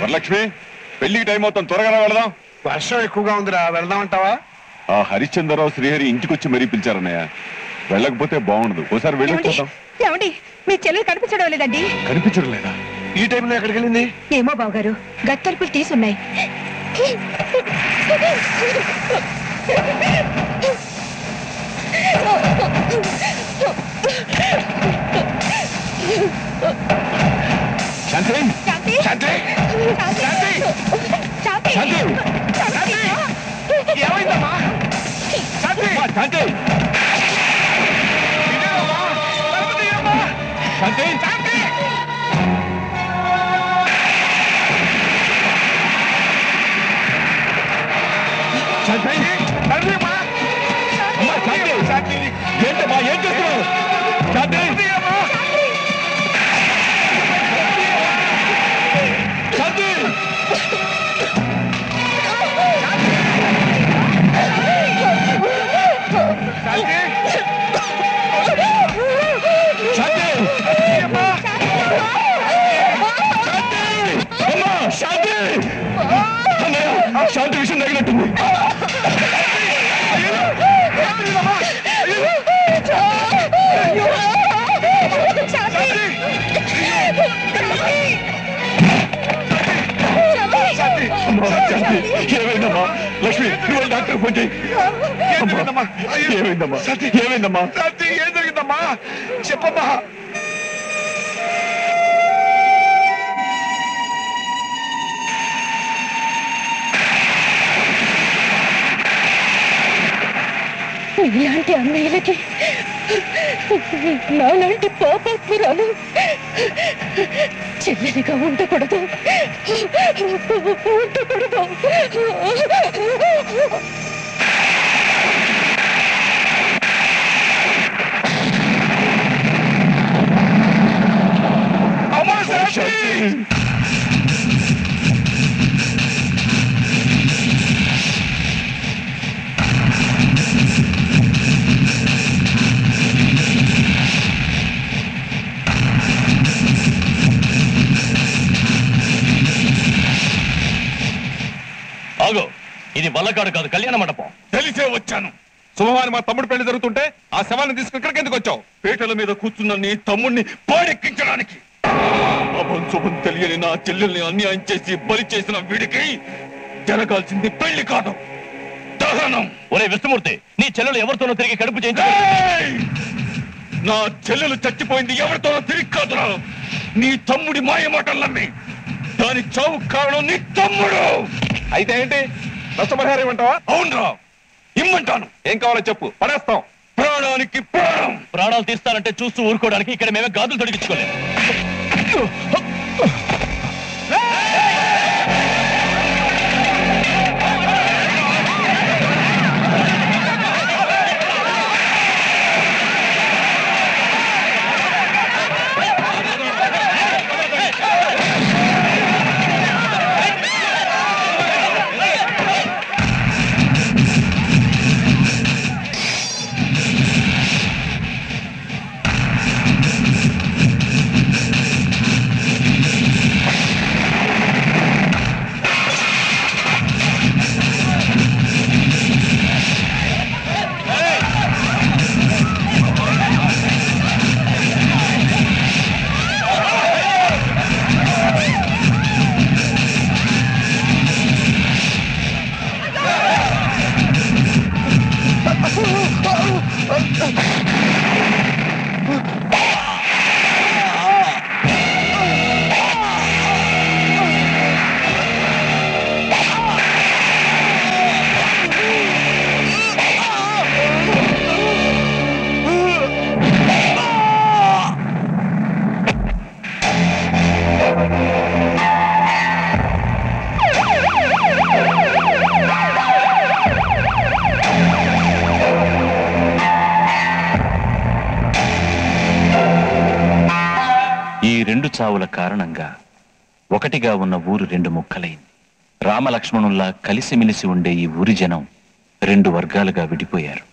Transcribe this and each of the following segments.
వరలక్ష్మి పెళ్లికి టైం అవుతాం త్వరగా వెళదాం వర్షం ఎక్కువగా ఉందిరా వెళ్దామంటావా ఆ హరిశ్చంద్రరావు శ్రీహరి ఇంటికొచ్చి మరీ పిలిచారన్నయ్య వెళ్ళకపోతే బాగుండదు ఒకసారి వెళ్ళి ఏమండి చూద్దాం ఏమండి మీ చెల్లెలు కనిపించడం లేదండి కనిపించడం లేదా ఈ టైంలో ఎక్కడికి వెళ్ళింది ఏమో బావగారు గత్తలుపులు తీసున్నాయి శాంతి శాంతి శాంతి శాంతి శాంతి శాంతి ఏమైందమ్మా శాంతి అమ్మా, శాంతి ఇదేనమ్మా? తలుపు తీయమ్మా. శాంతి శాంతి శాంతి తలుపు తీయమ్మా. అమ్మా, శాంతి శాంతి ఏంటమ్మా ఏం చేస్తున్నావు శాంతి తలుపు తీయమ్మా. శాంతి శాంతి శాంతి తీయమ్మా. అమ్మా శాంతి అన్నయ్య శాంతి విషయం తగినట్టుంది శాంతి అమ్మా శాంతి ఏమైందమ్మా లక్ష్మి నువ్వు వెళ్ళి డాక్టర్ ఫోన్ చేయి ఏం జరిగిందమ్మా ఏమైందమ్మా శాంతి ఏమైందమ్మా శాంతి ఏం జరిగిందమ్మా చెప్పమ్మా నీలాంటి అన్నయ్యలకి నాలాంటి పాపాత్మురాలు చెల్లెలిగా ఉండకూడదు ఉండకూడదు అమ్మా శాంతి శాంతి ఆగో ఇది వల్లకాడు కాదు కళ్యాణ మండపం తెలిసే వచ్చాను శుభవారి మా తమ్ముడు పెళ్లి జరుగుతుంటే ఆ శవాన్ని తీసుకుని ఇక్కడికి ఎందుకు వచ్చావు పీటల మీద కూర్చున్న నీ తమ్ముడిని పాడెక్కించడానికి అభం శుభం తెలియని నా చెల్లెల్ని అన్యాయం చేసి బలి చేసిన వీడికి జరగాల్సింది పెళ్లి కాదు దహనం ఒరే విష్ణుమూర్తి నీ చెల్లెలు ఎవరితోనో తిరిగి కడుపు చేయించు ఏయ్! నా చెల్లెలు చచ్చిపోయింది ఎవరితోనో తిరిగి కాదురా నీ తమ్ముడి మాయ మాటలు నమ్మి దాని చావు కారణం నీ తమ్ముడు అయితే ఏంటి నష్టపరిహారం ఇవ్వంటావా అవునరా ఇమ్మంటాను ఏం కావాలో చెప్పు పడేస్తాం ప్రాణానికి ప్రాణం ప్రాణాలు తీస్తానంటే చూస్తూ ఊరుకోవడానికి ఇక్కడ మేమే గాజులు తొడిగించుకోలేదు ఈ రెండు చావుల కారణంగా ఒకటిగా ఉన్న ఊరు రెండు ముక్కలైంది రామలక్ష్మణుల్లా కలిసిమెలిసి ఉండే ఈ ఊరి జనం రెండు వర్గాలుగా విడిపోయారు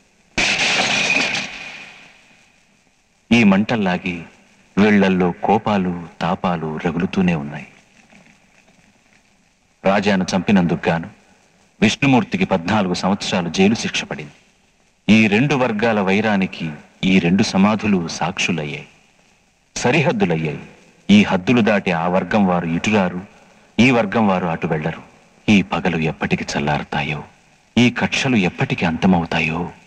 ఈ మంటల్లాగి వీళ్లల్లో కోపాలు తాపాలు రగులుతూనే ఉన్నాయి రాజాను చంపినందుకు గాను విష్ణుమూర్తికి పద్నాలుగు సంవత్సరాలు జైలు శిక్ష పడింది ఈ రెండు వర్గాల వైరానికి ఈ రెండు సమాధులు సాక్షులయ్యాయి సరిహద్దులయ్యాయి ఈ హద్దులు దాటి ఆ వర్గం వారు ఇటురారు ఈ వర్గం వారు అటు వెళ్లరు ఈ పగలు ఎప్పటికి చల్లారుతాయో ఈ కక్షలు ఎప్పటికి అంతమవుతాయో